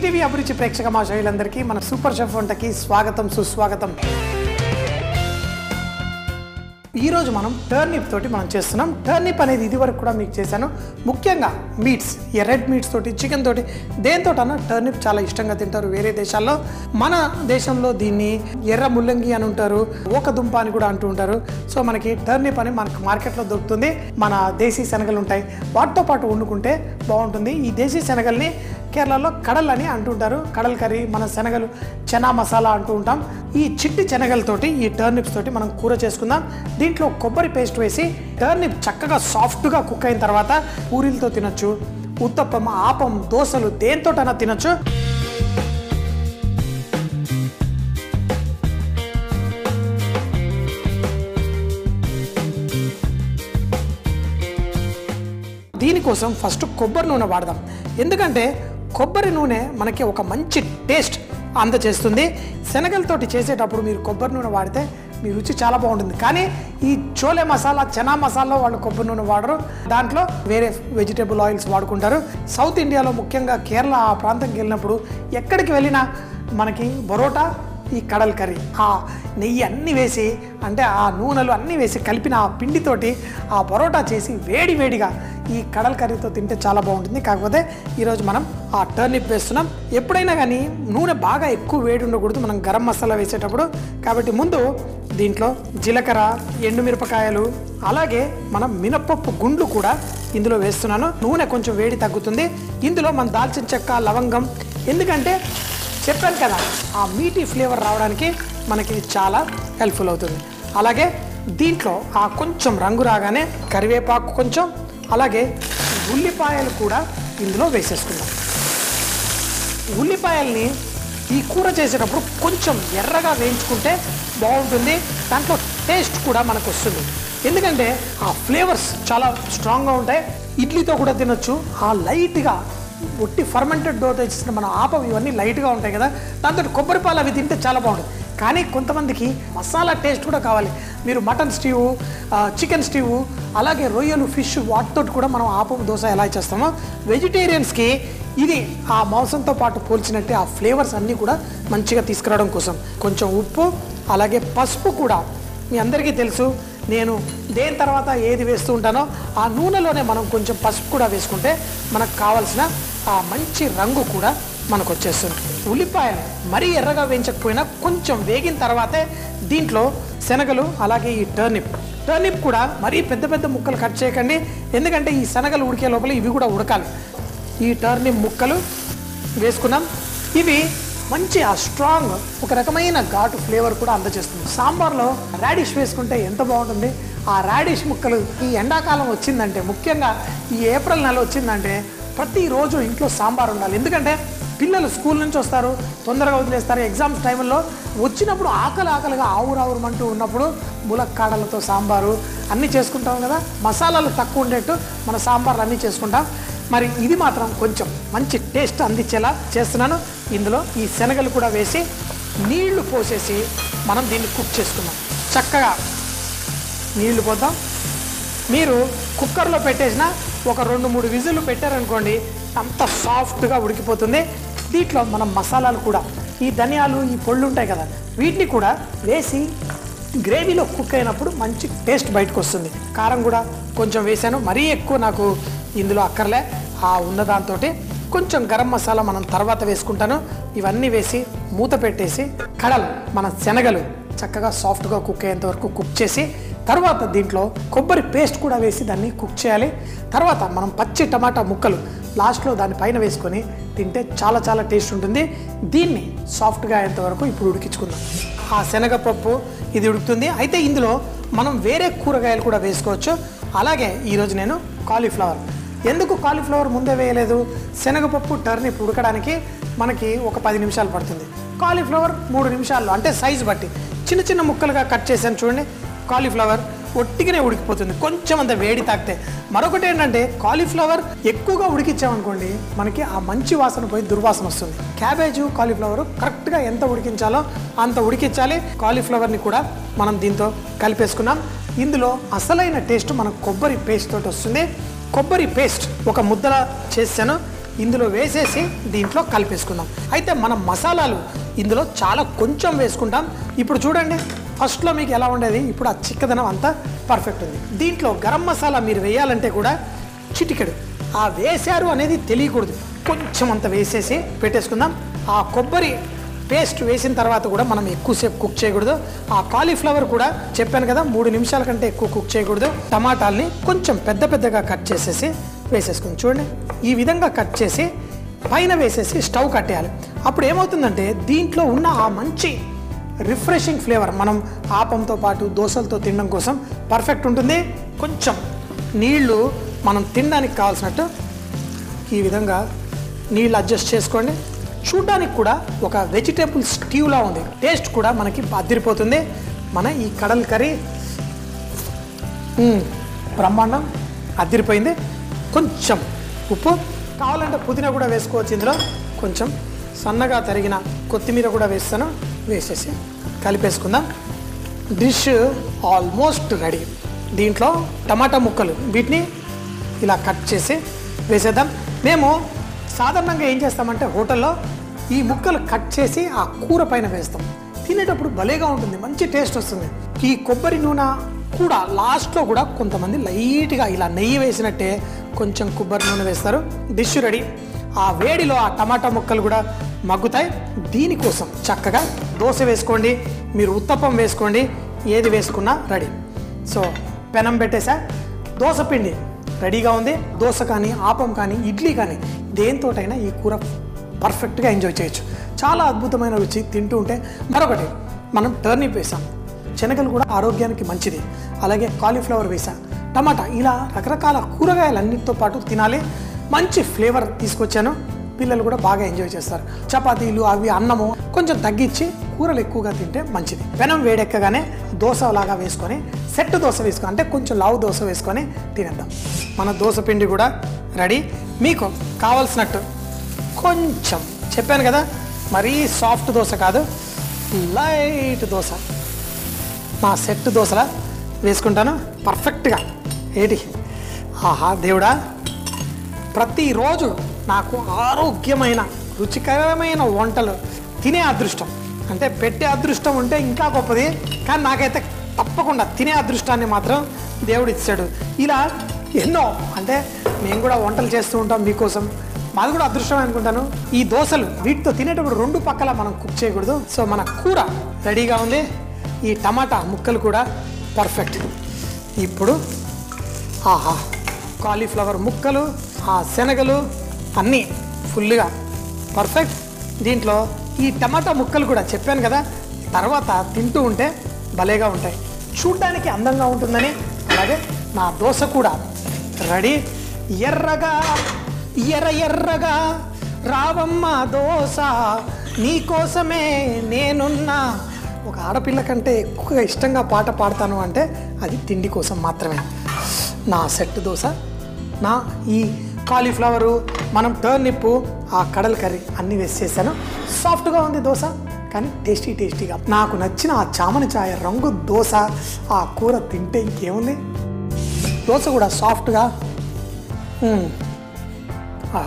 ETV అభిరుచి ప్రేక్షక మహాశయులందరికీ మన సూపర్ షెఫ్ వంటకి స్వాగతం సుస్వాగతం ఈ రోజు మనం టర్నిప్ తోటి మనం చేస్తున్నాం టర్నిప్ అనేది ఇది వరకు కూడా మీకు చేశాను ముఖ్యంగా మీట్స్ ఈ రెడ్ మీట్స్ తోటి చికెన్ తోటి దేంతోటన్నా టర్నిప్ చాలా ఇష్టంగా తింటారు వేరే దేశాల్లో మన దేశంలో దీన్ని ఎర్ర ముల్లంగి అని ఉంటారు ఓక దుంప అని కూడా అంటూ ఉంటారు సో మనకి టర్నిప్ అని మనకు మార్కెట్లో దొరుకుతుంది మన దేశీ శనగలు ఉంటాయి వాటితో పాటు వండుకుంటే బాగుంటుంది ఈ దేశీ శనగల్ని కేరళలో కడల్ అని అంటుంటారు కడల్ కర్రీ మన శనగలు చనా మసాలా అంటూ ఉంటాం ఈ చిట్టి శనగలతోటి ఈ టర్నిప్స్ తోటి మనం కూర చేసుకుందాం దీంట్లో కొబ్బరి పేస్ట్ వేసి టర్నిప్ చక్కగా సాఫ్ట్గా కుక్ అయిన తర్వాత పూరీలతో తినొచ్చు ఉత్తప్పం ఆపం దోశలు దేంతోటైనా తినొచ్చు దీనికోసం ఫస్ట్ కొబ్బరి నూనె వాడదాం ఎందుకంటే కొబ్బరి నూనె మనకి ఒక మంచి టేస్ట్ అందచేస్తుంది శనగలతోటి చేసేటప్పుడు మీరు కొబ్బరి నూనె వాడితే మీ రుచి చాలా బాగుంటుంది కానీ ఈ చోలే మసాలా చనా మసాలా వాళ్ళు కొబ్బరి నూనె వాడరు దాంట్లో వేరే వెజిటేబుల్ ఆయిల్స్ వాడుకుంటారు సౌత్ ఇండియాలో ముఖ్యంగా కేరళ ఆ ప్రాంతంకి వెళ్ళినప్పుడు ఎక్కడికి వెళ్ళినా మనకి బరోటా ఈ కడల్ కర్రీ ఆ నెయ్యి అన్నీ వేసి అంటే ఆ నూనెలు అన్నీ వేసి కలిపిన ఆ పిండితోటి ఆ పరోటా చేసి వేడి వేడిగా ఈ కడల్ కర్రీతో తింటే చాలా బాగుంటుంది కాకపోతే ఈరోజు మనం ఆ టర్నిప్ వేస్తున్నాం ఎప్పుడైనా కానీ నూనె బాగా ఎక్కువ వేడి ఉండకూడదు మనం గరం మసాలా వేసేటప్పుడు కాబట్టి ముందు దీంట్లో జీలకర్ర ఎండుమిరపకాయలు అలాగే మనం మినపప్పు గుండ్లు కూడా ఇందులో వేస్తున్నాను నూనె కొంచెం వేడి తగ్గుతుంది ఇందులో మన దాల్చిన చెక్క లవంగం ఎందుకంటే చెప్పాను కదా ఆ మీటీ ఫ్లేవర్ రావడానికి మనకి ఇది చాలా హెల్ప్ఫుల్ అవుతుంది అలాగే దీంట్లో ఆ కొంచెం రంగు రాగానే కరివేపాకు కొంచెం అలాగే ఉల్లిపాయలు కూడా ఇందులో వేసేసుకుందాం ఉల్లిపాయల్ని ఈ కూర చేసేటప్పుడు కొంచెం ఎర్రగా వేయించుకుంటే బాగుంటుంది దాంట్లో టేస్ట్ కూడా మనకు వస్తుంది ఎందుకంటే ఆ ఫ్లేవర్స్ చాలా స్ట్రాంగ్గా ఉంటాయి ఇడ్లీతో కూడా తినొచ్చు ఆ లైట్గా ఒట్టి ఫర్మెంటెడ్ డోతో చేసిన మన ఆపం ఇవన్నీ లైట్గా ఉంటాయి కదా దాంతో కొబ్బరి పాలు అవి తింటే చాలా బాగుంటుంది కానీ కొంతమందికి మసాలా టేస్ట్ కూడా కావాలి మీరు మటన్ స్టీవ్ చికెన్ స్టీవ్ అలాగే రొయ్యలు ఫిష్ వాటితో కూడా మనం ఆపం దోశ ఎలా చేస్తామో వెజిటేరియన్స్కి ఇది ఆ మాంసంతో పాటు పోల్చినట్టే ఆ ఫ్లేవర్స్ అన్నీ కూడా మంచిగా తీసుకురావడం కోసం కొంచెం ఉప్పు అలాగే పసుపు కూడా మీ అందరికీ తెలుసు నేను దేని తర్వాత ఏది వేస్తూ ఉంటానో ఆ నూనెలోనే మనం కొంచెం పసుపు కూడా వేసుకుంటే మనకు కావాల్సిన ఆ మంచి రంగు కూడా మనకు వచ్చేస్తుంది ఉల్లిపాయలు మరీ ఎర్రగా వేయించకపోయినా కొంచెం వేగిన తర్వాతే దీంట్లో శనగలు అలాగే ఈ టర్నిప్ టర్నిప్ కూడా మరీ పెద్ద పెద్ద ముక్కలు కట్ చేయకండి ఎందుకంటే ఈ శనగలు ఉడికే లోపల ఇవి కూడా ఉడకాలి ఈ టర్నిప్ ముక్కలు వేసుకున్నాం ఇవి మంచి ఆ స్ట్రాంగ్ ఒక రకమైన ఘాటు ఫ్లేవర్ కూడా అందజేస్తుంది సాంబార్లో రాడిష్ వేసుకుంటే ఎంత బాగుంటుంది ఆ రాడిష్ ముక్కలు ఈ ఎండాకాలం వచ్చిందంటే ముఖ్యంగా ఈ ఏప్రిల్ నెల వచ్చిందంటే ప్రతిరోజు ఇంట్లో సాంబార్ ఉండాలి ఎందుకంటే పిల్లలు స్కూల్ నుంచి వస్తారు తొందరగా వదిలేస్తారు ఎగ్జామ్స్ టైంలో వచ్చినప్పుడు ఆకలి ఆకలిగా ఆవురావురమంటూ ఉన్నప్పుడు ములక్కాడలతో సాంబారు అన్నీ చేసుకుంటాం కదా మసాలాలు తక్కువ ఉండేట్టు మన సాంబార్లు అన్నీ చేసుకుంటాం మరి ఇది మాత్రం కొంచెం మంచి టేస్ట్ అందించేలా చేస్తున్నాను ఇందులో ఈ శనగలు కూడా వేసి నీళ్లు పోసేసి మనం దీన్ని కుక్ చేసుకుందాం చక్కగా నీళ్లు పోద్దాం మీరు కుక్కర్లో పెట్టేసిన ఒక రెండు మూడు విజిల్లు పెట్టారనుకోండి అంత సాఫ్ట్గా ఉడికిపోతుంది దీంట్లో మనం మసాలాలు కూడా ఈ ధనియాలు ఈ పొళ్ళు ఉంటాయి కదా వీటిని కూడా వేసి గ్రేవీలో కుక్ అయినప్పుడు మంచి టేస్ట్ బయటకు వస్తుంది కారం కూడా కొంచెం వేసాను మరీ ఎక్కువ నాకు ఇందులో అక్కర్లే ఆ ఉన్న దాంతో కొంచెం గరం మసాలా మనం తర్వాత వేసుకుంటాను ఇవన్నీ వేసి మూత పెట్టేసి కడల్ మన శనగలు చక్కగా సాఫ్ట్గా కుక్ అయ్యేంత వరకు కుక్ చేసి తర్వాత దీంట్లో కొబ్బరి పేస్ట్ కూడా వేసి దాన్ని కుక్ చేయాలి తర్వాత మనం పచ్చి టమాటా ముక్కలు లాస్ట్లో దాని పైన వేసుకొని తింటే చాలా చాలా టేస్ట్ ఉంటుంది దీన్ని సాఫ్ట్గా అయ్యేంత వరకు ఇప్పుడు ఉడికించుకుందాం ఆ శనగపప్పు ఇది ఉడుకుతుంది అయితే ఇందులో మనం వేరే కూరగాయలు కూడా వేసుకోవచ్చు అలాగే ఈరోజు నేను కాలీఫ్లవర్ ఎందుకు కాలీఫ్లవర్ ముందే వేయలేదు శనగపప్పు టర్నిప్ ఉడకడానికి మనకి ఒక పది నిమిషాలు పడుతుంది కాలీఫ్లవర్ మూడు నిమిషాల్లో అంటే సైజు బట్టి చిన్న చిన్న ముక్కలుగా కట్ చేశాను చూడండి కాలీఫ్లవర్ ఒట్టిగానే ఉడికిపోతుంది కొంచెం అంత వేడి తాకితే మరొకటి ఏంటంటే కాలీఫ్లవర్ ఎక్కువగా ఉడికించామనుకోండి మనకి ఆ మంచి వాసన పోయి దుర్వాసన వస్తుంది క్యాబేజు కాలీఫ్లవర్ కరెక్ట్గా ఎంత ఉడికించాలో అంత ఉడికించాలి కాలీఫ్లవర్ని కూడా మనం దీంతో కలిపేసుకున్నాం ఇందులో అసలైన టేస్ట్ మన కొబ్బరి పేస్ట్ తోటి వస్తుంది కొబ్బరి పేస్ట్ ఒక ముద్దలా చేశాను ఇందులో వేసేసి దీంట్లో కలిపేసుకుందాం అయితే మనం మసాలాలు ఇందులో చాలా కొంచెం వేసుకుంటాం ఇప్పుడు చూడండి ఫస్ట్లో మీకు ఎలా ఉండేది ఇప్పుడు ఆ చిక్కదనం అంతా పర్ఫెక్ట్ ఉంది దీంట్లో గరం మసాలా మీరు వేయాలంటే కూడా చిటికెడు ఆ వేశారు అనేది తెలియకూడదు కొంచెం అంత వేసేసి పెట్టేసుకుందాం ఆ కొబ్బరి పేస్ట్ వేసిన తర్వాత కూడా మనం ఎక్కువసేపు కుక్ చేయకూడదు ఆ కాలీఫ్లవర్ కూడా చెప్పాను కదా మూడు నిమిషాల కంటే ఎక్కువ కుక్ చేయకూడదు టమాటాల్ని కొంచెం పెద్ద పెద్దగా కట్ చేసేసి వేసేసుకుంది చూడండి ఈ విధంగా కట్ చేసి పైన వేసేసి స్టవ్ కట్టేయాలి అప్పుడు ఏమవుతుందంటే దీంట్లో ఉన్న ఆ మంచి రిఫ్రెషింగ్ ఫ్లేవర్ మనం ఆపంతో పాటు దోశలతో తినడం కోసం పర్ఫెక్ట్ ఉంటుంది కొంచెం నీళ్లు మనం తినడానికి కావాల్సినట్టు ఈ విధంగా నీళ్ళు అడ్జస్ట్ చేసుకోండి చూడ్డానికి కూడా ఒక వెజిటేబుల్ స్టీవ్లా ఉంది టేస్ట్ కూడా మనకి అదిరిపోతుంది మన ఈ కడల్ కర్రీ మ్మ్, బ్రహ్మాండం అదిరిపోయింది కొంచెం ఉప్పు కావాలంటే పుదీనా కూడా వేసుకోవచ్చు ఇందులో కొంచెం సన్నగా తరిగిన కొత్తిమీర కూడా వేస్తాను వేసేసి కలిపేసుకుందాం డిష్ ఆల్మోస్ట్ రెడీ దీంట్లో టమాటా ముక్కలు వీటిని ఇలా కట్ చేసి వేసేద్దాం మేము సాధారణంగా ఏం చేస్తామంటే హోటల్లో ఈ ముక్కలు కట్ చేసి ఆ కూర పైన వేస్తాం తినేటప్పుడు భలేగా ఉంటుంది మంచి టేస్ట్ వస్తుంది ఈ కొబ్బరి నూనె కూడా లాస్ట్లో కూడా కొంతమంది లైట్గా ఇలా నెయ్యి వేసినట్టే కొంచెం కొబ్బరి నూనె వేస్తారు డిష్ రెడీ ఆ వేడిలో ఆ టమాటా ముక్కలు కూడా మగ్గుతాయి దీనికోసం చక్కగా దోశ వేసుకోండి మీరు ఉత్తప్పం వేసుకోండి ఏది వేసుకున్నా రెడీ సో పెనం పెట్టేసా దోశ పిండి రెడీగా ఉంది దోశ కానీ ఆపం కానీ ఇడ్లీ కానీ దేంతోటైనా ఈ కూర పర్ఫెక్ట్గా ఎంజాయ్ చేయొచ్చు చాలా అద్భుతమైన రుచి తింటూ ఉంటే మరొకటి మనం టర్నిప్ వేసాం శనగలు కూడా ఆరోగ్యానికి మంచిది అలాగే కాలీఫ్లవర్ వేసాం టమాటా ఇలా రకరకాల కూరగాయలన్నిటితో పాటు తినాలి మంచి ఫ్లేవర్ తీసుకొచ్చాను పిల్లలు కూడా బాగా ఎంజాయ్ చేస్తారు చపాతీలు అవి అన్నము కొంచెం తగ్గించి కూరలు ఎక్కువగా తింటే మంచిది పెనం వేడెక్కగానే దోశ లాగా వేసుకొని సెట్ దోశ వేసుకొని అంటే కొంచెం లావు దోశ వేసుకొని తినేద్దాం మన దోశ పిండి కూడా రెడీ మీకు కావలసినట్టు కొంచెం చెప్పాను కదా మరీ సాఫ్ట్ దోశ కాదు లైట్ దోశ నా సెట్ దోశలా వేసుకుంటాను పర్ఫెక్ట్గా ఏంటి ఆహా దేవుడా ప్రతిరోజు నాకు ఆరోగ్యమైన రుచికరమైన వంటలు తినే అదృష్టం అంటే పెట్టే అదృష్టం ఉంటే ఇంకా గొప్పది కానీ నాకైతే తప్పకుండా తినే అదృష్టాన్ని మాత్రం దేవుడు ఇచ్చాడు ఇలా ఎన్నో అంటే మేము కూడా వంటలు చేస్తూ ఉంటాం మీకోసం మాది కూడా అదృష్టం అనుకుంటాను ఈ దోశలు వీటితో తినేటప్పుడు రెండు పక్కల మనం కుక్ చేయకూడదు సో మన కూర రెడీగా ఉంది ఈ టమాటా ముక్కలు కూడా పర్ఫెక్ట్ ఇప్పుడు ఆహా కాలీఫ్లవర్ ముక్కలు ఆ శనగలు అన్నీ ఫుల్గా పర్ఫెక్ట్ దీంట్లో ఈ టమాటా ముక్కలు కూడా చెప్పాను కదా తర్వాత తింటూ ఉంటే భలేగా ఉంటాయి చూడ్డానికి అందంగా ఉంటుందని అలాగే నా దోశ కూడా రెడీ ఎర్రగా ఎర్ర ఎర్రగా రావమ్మ దోశ నీకోసమే నేనున్నా ఒక ఆడపిల్ల కంటే ఎక్కువగా ఇష్టంగా పాట పాడతాను అంటే అది తిండి కోసం మాత్రమే నా సెట్ దోశ నా ఈ కాలీఫ్లవరు మనం టర్నిప్ ఆ కడల కర్రీ అన్నీ వేసేసాను సాఫ్ట్గా ఉంది దోశ కానీ టేస్టీ టేస్టీగా నాకు నచ్చిన ఆ చామని చాయ రంగు దోశ ఆ కూర తింటే ఇంకేముంది దోశ కూడా సాఫ్ట్గా మ్మ్. ఆహా.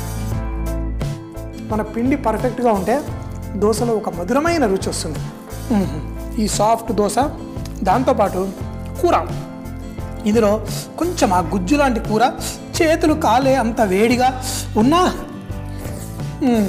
మన పిండి పర్ఫెక్ట్గా ఉంటే దోశలో ఒక మధురమైన రుచి వస్తుంది మ్మ్. ఈ సాఫ్ట్ దోశ దాంతోపాటు కూర ఇందులో కొంచెం ఆ గుజ్జు లాంటి కూర చేతులు కాలే అంత వేడిగా ఉన్నా మ్మ్.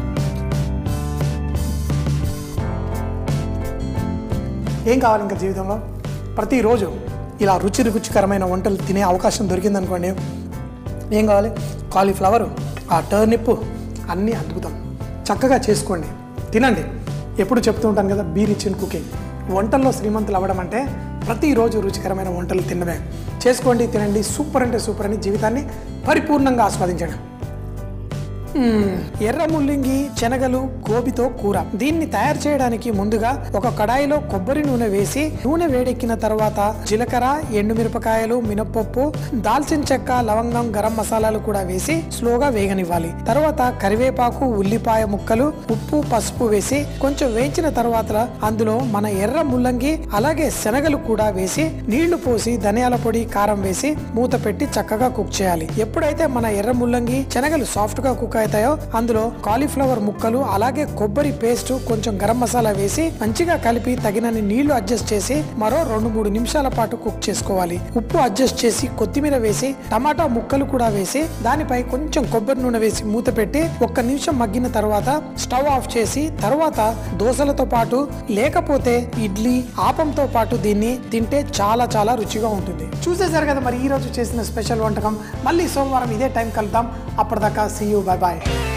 ఏం కావాలి ఇంకా జీవితంలో ప్రతిరోజు ఇలా రుచి రుచికరమైన వంటలు తినే అవకాశం దొరికిందనుకోండి ఏం కావాలి కాలీఫ్లవర్ ఆ టర్నిప్ అన్నీ అద్భుతం చక్కగా చేసుకోండి తినండి ఎప్పుడు చెప్తూ ఉంటాను కదా బీ రిచ్ ఇన్ కుకింగ్ వంటల్లో శ్రీమంతులు అవ్వడం అంటే ప్రతిరోజు రుచికరమైన వంటలు తినడమే చేసుకోండి తినండి సూపర్ అంటే సూపర్ అని జీవితాన్ని పరిపూర్ణంగా ఆస్వాదించండి మ్మ్. ఎర్ర ముల్లింగి శనగలు గోబితో కూర దీన్ని తయారు చేయడానికి ముందుగా ఒక కడాయిలో కొబ్బరి నూనె వేసి నూనె వేడెక్కిన తర్వాత జీలకర్ర ఎండుమిరపకాయలు మినపప్పు దాల్చిన చెక్క లవంగం గరం మసాలాలు కూడా వేసి స్లోగా వేగనివ్వాలి తర్వాత కరివేపాకు ఉల్లిపాయ ముక్కలు ఉప్పు పసుపు వేసి కొంచెం వేయించిన తర్వాత అందులో మన ఎర్ర ముల్లంగి అలాగే శనగలు కూడా వేసి నీళ్లు పోసి ధనియాల పొడి కారం వేసి మూత పెట్టి చక్కగా కుక్ చేయాలి ఎప్పుడైతే మన ఎర్ర ముల్లంగి శనగలు సాఫ్ట్ గా కుక్ అవుతాయో అందులో కాలీఫ్లవర్ ముక్కలు అలాగే కొబ్బరి పేస్ట్ కొంచెం గరం మసాలా వేసి మంచిగా కలిపి తగినన్ని నీళ్లు అడ్జస్ట్ చేసి మరో రెండు మూడు నిమిషాల పాటు కుక్ చేసుకోవాలి ఉప్పు అడ్జస్ట్ చేసి కొత్తిమీర వేసి టమాటా ముక్కలు కూడా వేసి దానిపై కొంచెం కొబ్బరి నూనె వేసి మూత పెట్టి ఒక్క నిమిషం మగ్గిన తర్వాత స్టవ్ ఆఫ్ చేసి తర్వాత దోశలతో పాటు లేకపోతే ఇడ్లీ ఆపంతో పాటు దీన్ని తింటే చాలా చాలా రుచిగా ఉంటుంది చూసేశారు కదా మరి ఈ రోజు చేసిన స్పెషల్ వంటకం మళ్ళీ సోమవారం ఇదే టైం కలుద్దాం అప్పటిదాకా సీ యూ బై బాయ్